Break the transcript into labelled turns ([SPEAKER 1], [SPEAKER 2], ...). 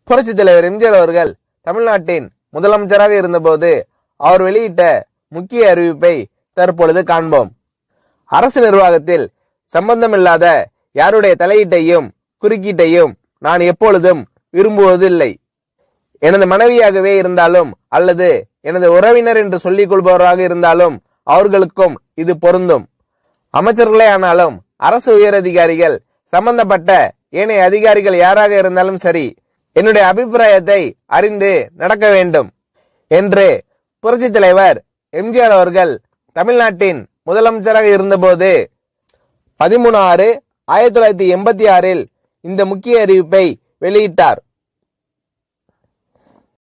[SPEAKER 1] புரட்சி தலைவர் எம்ஜிஆர் அவர்கள் தமிழ்நாட்டின் முதலமைச்சராக இருந்தபோது அவர் வெளியிட்ட முக்கிய அறிவிப்பை தற்பொழுது காண்போம் அரசு நிர்வாகத்தில் சம்பந்தமில்லாத யாருடைய தலையீட்டையும் குறுக்கீட்டையும் நான் எப்பொழுதும் விரும்புவதில்லை எனது மனைவியாகவே இருந்தாலும் அல்லது எனது உறவினர் என்று சொல்லிக் கொள்பவராக இருந்தாலும் அவர்களுக்கும் இது பொருந்தும் அமைச்சர்களே ஆனாலும் அரசு உயரதிகாரிகள் சம்பந்தப்பட்ட ஏனைய அதிகாரிகள் யாராக இருந்தாலும் சரி என்னுடைய அபிப்பிராயத்தை அறிந்து நடக்க வேண்டும் என்று புரட்சித் தலைவர் எம்ஜிஆர் அவர்கள் தமிழ்நாட்டின் முதலமைச்சராக இருந்தபோது பதிமூணு ஆறு ஆயிரத்தி தொள்ளாயிரத்தி எண்பத்தி ஆறில் இந்த முக்கிய அறிவிப்பை வெளியிட்டார்